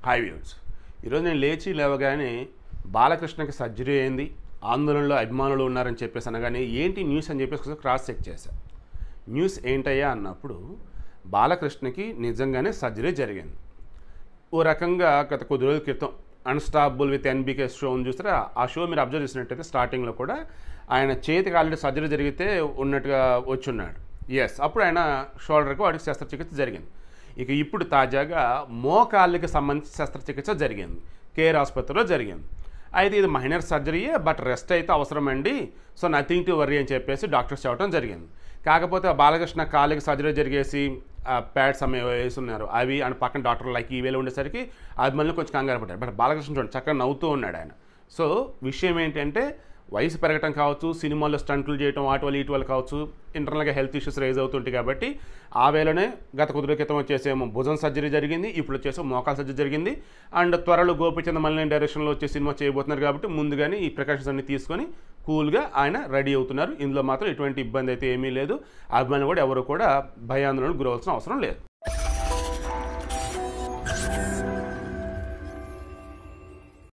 high views ఈరోజు నేను లేచి లేవగానే బాలకృష్ణకి సర్జరీ అయింది ఆందోళనలో అభిమానులు ఉన్నారని చెప్పేసి అనగానే ఏంటి న్యూస్ అని చెప్పేసి ఒకసారి క్రాస్ చెక్ చేశాను న్యూస్ ఏంటయ్యా అన్నప్పుడు బాలకృష్ణకి నిజంగానే సర్జరీ జరిగింది ఓ రకంగా గత కొద్ది రోజుల క్రితం అన్స్టాపుల్ విత్ ఎన్బీకే షో ఉంది చూస్తారా ఆ షో మీరు అబ్జర్వ్ చేసినట్టయితే స్టార్టింగ్లో కూడా ఆయన చేతికి ఆల్రెడీ సర్జరీ జరిగితే ఉన్నట్టుగా వచ్చున్నాడు ఎస్ అప్పుడు ఆయన షోల్డర్కి వాడికి శస్త్రచికిత్స జరిగింది ఇక ఇప్పుడు తాజాగా మోకాళ్ళకి సంబంధించి శస్త్రచికిత్స జరిగింది కేర్ ఆసుపత్రిలో జరిగింది అయితే ఇది మైనర్ సర్జరీయే బట్ రెస్ట్ అయితే అవసరమండి సో నథింగ్ టు వరీ అని చెప్పేసి డాక్టర్స్ చెప్పడం జరిగింది కాకపోతే ఆ బాలకృష్ణ కాళ్ళకి సర్జరీ జరిగేసి ప్యాడ్స్ అమ్మే వేసున్నారు అవి అండ్ పక్కన డాక్టర్ లైక్ ఈ వేలు ఉండేసరికి అభిమానులు కొంచెం కంగారు పడ్డారు బట్ బాలకృష్ణ చూడండి చక్కగా నవ్వుతూ ఉన్నాడు ఆయన సో విషయం ఏంటంటే వయసు పెరగటం కావచ్చు సినిమాల్లో స్టంట్లు చేయటం వాటి వల్ల ఇటు వల్ల కావచ్చు ఇంటర్నల్గా హెల్త్ ఇష్యూస్ రైజ్ అవుతుంటాయి కాబట్టి ఆ వేళనే గత కుదురు క్రితం వచ్చేసేమో భుజం సర్జరీ జరిగింది ఇప్పుడు వచ్చేసి మోకాల్ సర్జరీ జరిగింది అండ్ త్వరలో గోపిచంద్ మల్లిని డైరెక్షన్లో వచ్చే సినిమా చేయబోతున్నారు కాబట్టి ముందుగానే ఈ ప్రికాషన్స్ అన్ని తీసుకొని కూల్గా ఆయన రెడీ అవుతున్నారు ఇందులో మాత్రం ఎటువంటి ఇబ్బంది అయితే ఏమీ లేదు అభిమానులు కూడా ఎవరు కూడా భయాందోళనకు గురవలసిన అవసరం లేదు